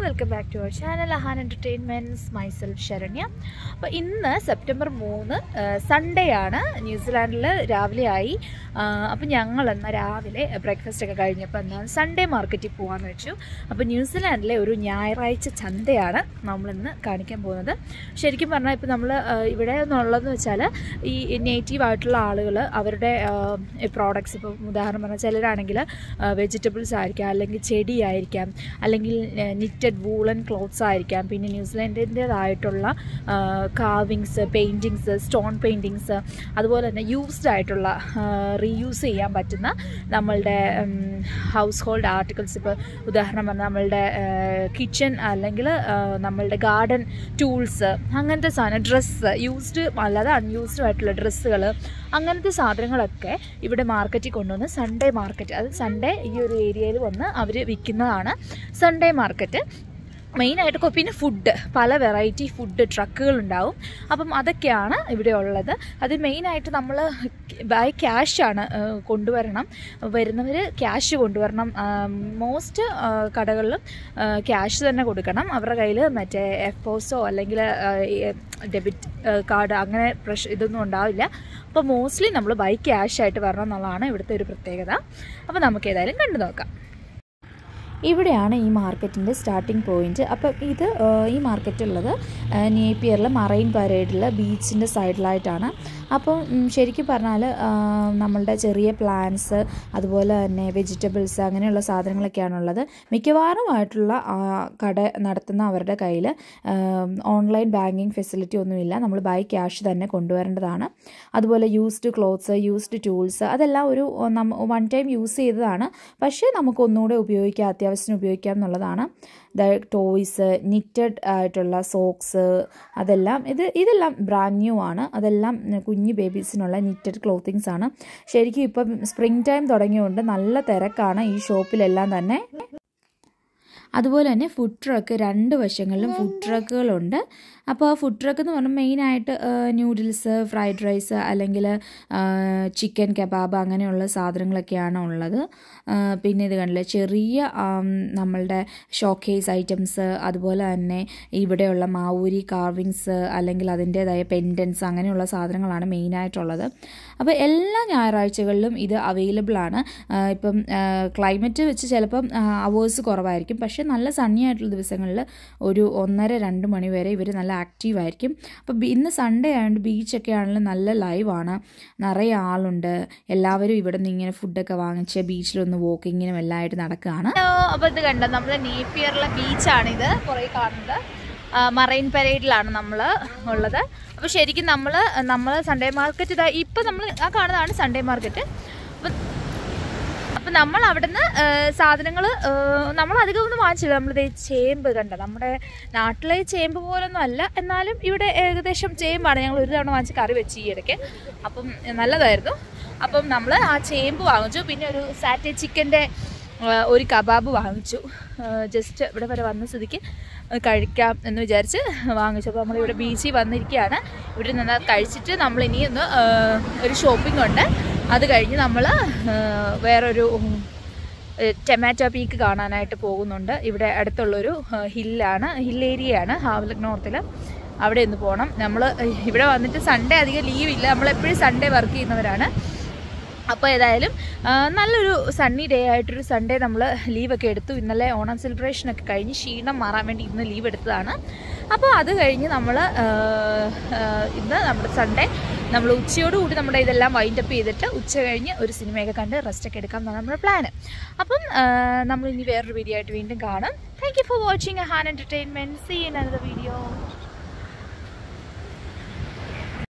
welcome back to our channel Ahan entertainments myself Saranya അപ്പോൾ ഇന്ന് September മൂന്ന് സൺഡേ ആണ് ന്യൂസിലാൻഡിൽ രാവിലെ ആയി അപ്പോൾ ഞങ്ങൾ എന്നാൽ രാവിലെ ബ്രേക്ക്ഫാസ്റ്റ് ഒക്കെ കഴിഞ്ഞപ്പോൾ എന്നാൽ സൺഡേ മാർക്കറ്റിൽ പോകാമെന്ന് വെച്ചു അപ്പോൾ ന്യൂസിലാൻഡിലെ ഒരു ഞായറാഴ്ച ചന്തയാണ് നമ്മളിന്ന് കാണിക്കാൻ പോകുന്നത് ശരിക്കും പറഞ്ഞാൽ ഇപ്പോൾ നമ്മൾ ഇവിടെ എന്നുള്ളതെന്ന് വെച്ചാൽ ഈ നേറ്റീവ് ആയിട്ടുള്ള ആളുകൾ അവരുടെ പ്രോഡക്ട്സ് ഇപ്പോൾ ഉദാഹരണം പറഞ്ഞാൽ ചിലരാണെങ്കിൽ വെജിറ്റബിൾസ് ആയിരിക്കാം അല്ലെങ്കിൽ ചെടിയായിരിക്കാം അല്ലെങ്കിൽ നിറ്റഡ് വൂളൻ ക്ലോത്ത്സ് ആയിരിക്കാം പിന്നെ ന്യൂസിലാൻഡിൻ്റേതായിട്ടുള്ള കാവിങ്സ് പെയിൻറ്റിങ്സ് സ്റ്റോൺ പെയിൻറ്റിങ്സ് അതുപോലെ തന്നെ യൂസ്ഡ് ആയിട്ടുള്ള റീയൂസ് ചെയ്യാൻ പറ്റുന്ന നമ്മളുടെ ഹൗസ് ഹോൾഡ് ആർട്ടിക്കിൾസ് ഇപ്പോൾ ഉദാഹരണം പറഞ്ഞാൽ നമ്മളുടെ കിച്ചൺ അല്ലെങ്കിൽ നമ്മളുടെ ഗാർഡൻ ടൂൾസ് അങ്ങനത്തെ സാധനം ഡ്രസ്സ് യൂസ്ഡ് അല്ലാതെ അൺയൂസ്ഡ് ആയിട്ടുള്ള ഡ്രസ്സുകൾ അങ്ങനത്തെ സാധനങ്ങളൊക്കെ ഇവിടെ മാർക്കറ്റിൽ കൊണ്ടുവന്ന് സൺഡേ മാർക്കറ്റ് അത് സൺഡേ ഈ ഒരു ഏരിയയിൽ വന്ന് അവർ വിൽക്കുന്നതാണ് സൺഡേ മാർക്കറ്റ് മെയിനായിട്ട് പിന്നെ ഫുഡ് പല വെറൈറ്റി ഫുഡ് ട്രക്കുകളുണ്ടാവും അപ്പം അതൊക്കെയാണ് ഇവിടെ ഉള്ളത് അത് മെയിനായിട്ട് നമ്മൾ ബൈ ക്യാഷാണ് കൊണ്ടുവരണം വരുന്നവർ ക്യാഷ് കൊണ്ടുവരണം മോസ്റ്റ് കടകളിലും ക്യാഷ് തന്നെ കൊടുക്കണം അവരുടെ കയ്യിൽ മറ്റേ എഫോസോ അല്ലെങ്കിൽ ഡെബിറ്റ് കാർഡ് അങ്ങനെ പ്രഷ് ഇതൊന്നും ഉണ്ടാവില്ല അപ്പോൾ മോസ്റ്റ്ലി നമ്മൾ ബൈ ക്യാഷ് ആയിട്ട് വരണം എന്നുള്ളതാണ് ഇവിടുത്തെ ഒരു പ്രത്യേകത അപ്പോൾ നമുക്ക് ഏതായാലും കണ്ടു നോക്കാം ഇവിടെയാണ് ഈ മാർക്കറ്റിൻ്റെ സ്റ്റാർട്ടിംഗ് പോയിന്റ് അപ്പം ഇത് ഈ മാർക്കറ്റ് ഉള്ളത് നേപ്പിയറിലെ മറൈൻ പരേഡിൽ ബീച്ചിൻ്റെ സൈഡിലായിട്ടാണ് അപ്പം ശരിക്കും പറഞ്ഞാൽ നമ്മളുടെ ചെറിയ പ്ലാന്റ്സ് അതുപോലെ തന്നെ വെജിറ്റബിൾസ് അങ്ങനെയുള്ള സാധനങ്ങളൊക്കെയാണുള്ളത് മിക്കവാറുമായിട്ടുള്ള കട നടത്തുന്ന അവരുടെ കയ്യിൽ ഓൺലൈൻ ബാങ്കിങ് ഫെസിലിറ്റി ഒന്നുമില്ല നമ്മൾ ബൈ ക്യാഷ് തന്നെ കൊണ്ടുവരേണ്ടതാണ് അതുപോലെ യൂസ്ഡ് ക്ലോത്ത്സ് യൂസ്ഡ് ടൂൾസ് അതെല്ലാം ഒരു വൺ ടൈം യൂസ് ചെയ്തതാണ് പക്ഷേ നമുക്ക് ഒന്നുകൂടെ ഉപയോഗിക്കാം അത്യാവശ്യത്തിന് ഉപയോഗിക്കാം എന്നുള്ളതാണ് ടോയ്സ് നിറ്റഡ് ആയിട്ടുള്ള സോക്സ് അതെല്ലാം ഇത് ഇതെല്ലാം ബ്രാൻഡ് ന്യൂ ആണ് അതെല്ലാം കുഞ്ഞു ബേബീസിനുള്ള നിറ്റഡ് ക്ലോത്തിങ്സ് ആണ് ശരിക്കും ഇപ്പം സ്പ്രിംഗ് ടൈം തുടങ്ങിയതുകൊണ്ട് നല്ല തിരക്കാണ് ഈ ഷോപ്പിലെല്ലാം തന്നെ അതുപോലെ തന്നെ ഫുഡ് ട്രക്ക് രണ്ട് വശങ്ങളിലും ഫുഡ് ട്രക്കുകളുണ്ട് അപ്പോൾ ആ ഫുഡ് ട്രക്ക് എന്ന് പറഞ്ഞാൽ മെയിനായിട്ട് ന്യൂഡിൽസ് ഫ്രൈഡ് റൈസ് അല്ലെങ്കിൽ ചിക്കൻ കബാബ് അങ്ങനെയുള്ള സാധനങ്ങളൊക്കെയാണ് ഉള്ളത് പിന്നെ ഇത് കണ്ടില്ലേ ചെറിയ നമ്മളുടെ ഷോക്കേസ് ഐറ്റംസ് അതുപോലെ തന്നെ ഇവിടെയുള്ള മാവൂരി കാർവിങ്സ് അല്ലെങ്കിൽ അതിൻ്റേതായ പെൻഡൻസ് അങ്ങനെയുള്ള സാധനങ്ങളാണ് മെയിനായിട്ടുള്ളത് അപ്പോൾ എല്ലാ ഞായറാഴ്ചകളിലും ഇത് അവൈലബിൾ ആണ് ഇപ്പം ക്ലൈമറ്റ് വെച്ച് ചിലപ്പം അവേഴ്സ് കുറവായിരിക്കും പക്ഷേ നല്ല സണ്ണി ആയിട്ടുള്ള ദിവസങ്ങളിൽ ഒരു ഒന്നര രണ്ട് മണി വരെ ഇവർ നല്ല ആക്റ്റീവ് ആയിരിക്കും അപ്പോൾ ഇന്ന് സൺഡേ ആയതുകൊണ്ട് ബീച്ചൊക്കെ ആണെങ്കിലും നല്ല ലൈവാണ് നിറയെ ആളുണ്ട് എല്ലാവരും ഇവിടെ നിന്ന് ഇങ്ങനെ ഫുഡൊക്കെ വാങ്ങിച്ച് ബീച്ചിലൊന്ന് വാക്കിങ്ങിനും എല്ലാം ആയിട്ട് നടക്കുകയാണ് അപ്പോൾ ഇത് കണ്ടോ നമ്മൾ നേപ്പിയറിലെ ബീച്ചാണിത് കുറേ കാണുന്നത് മറൈൻ പരേഡിലാണ് നമ്മൾ ഉള്ളത് അപ്പോൾ ശരിക്കും നമ്മൾ നമ്മൾ സൺഡേ മാർക്കറ്റ് ഇതാ ഇപ്പം നമ്മൾ ആ കാണുന്നതാണ് സൺഡേ മാർക്കറ്റ് അപ്പം അപ്പം നമ്മൾ അവിടുന്ന് സാധനങ്ങൾ നമ്മൾ അധികം ഒന്നും വാങ്ങിച്ചില്ല നമ്മളിത് ചേമ്പ് കണ്ട നമ്മുടെ നാട്ടിലെ ചേമ്പ് പോലൊന്നും അല്ല എന്നാലും ഇവിടെ ഏകദേശം ചേമ്പാണ് ഞങ്ങൾ ഒരു തവണ വാങ്ങിച്ച് കറി വെച്ച് ഈ ഇടയ്ക്ക് അപ്പം നല്ലതായിരുന്നു അപ്പം നമ്മൾ ആ ചേമ്പ് വാങ്ങിച്ചു പിന്നെ ഒരു സാറ്റേ ചിക്കൻ്റെ ഒരു കബാബ് വാങ്ങിച്ചു ജസ്റ്റ് ഇവിടെ വരെ വന്ന സ്ഥിതിക്ക് കഴിക്കാം എന്ന് വിചാരിച്ച് വാങ്ങിച്ചു അപ്പോൾ നമ്മളിവിടെ ബീച്ചിൽ വന്നിരിക്കുകയാണ് ഇവിടെ നിന്ന് കഴിച്ചിട്ട് നമ്മളിനി ഒന്ന് ഒരു ഷോപ്പിംഗ് ഉണ്ട് അത് കഴിഞ്ഞ് നമ്മൾ വേറൊരു ടൊമാറ്റോ പീക്ക് കാണാനായിട്ട് പോകുന്നുണ്ട് ഇവിടെ അടുത്തുള്ളൊരു ഹില്ലാണ് ഹിൽ ഏരിയയാണ് ഹാവലക് നോർത്തിൽ അവിടെ ഒന്ന് പോകണം നമ്മൾ ഇവിടെ വന്നിട്ട് സൺഡേ അധികം ലീവില്ല നമ്മളെപ്പോഴും സൺഡേ വർക്ക് ചെയ്യുന്നവരാണ് അപ്പോൾ ഏതായാലും നല്ലൊരു സണ്ണി ഡേ ആയിട്ടൊരു സൺഡേ നമ്മൾ ലീവൊക്കെ എടുത്തു ഇന്നലെ ഓണം സെലിബ്രേഷനൊക്കെ കഴിഞ്ഞ് ക്ഷീണം മാറാൻ വേണ്ടി ഇന്ന് ലീവ് എടുത്തതാണ് അപ്പോൾ അത് കഴിഞ്ഞ് നമ്മൾ ഇന്ന് നമ്മുടെ സൺഡേ നമ്മൾ ഉച്ചയോടുകൂടി നമ്മുടെ ഇതെല്ലാം വൈൻഡപ്പ് ചെയ്തിട്ട് ഉച്ച കഴിഞ്ഞ് ഒരു സിനിമയൊക്കെ കണ്ട് റെസ്റ്റൊക്കെ എടുക്കാം എന്നാണ് നമ്മുടെ പ്ലാന് അപ്പം നമ്മൾ ഇനി വേറൊരു വീഡിയോ ആയിട്ട് വീണ്ടും കാണും താങ്ക് യു ഫോർ വാച്ചിങ് ഹാൻ entertainment see in another video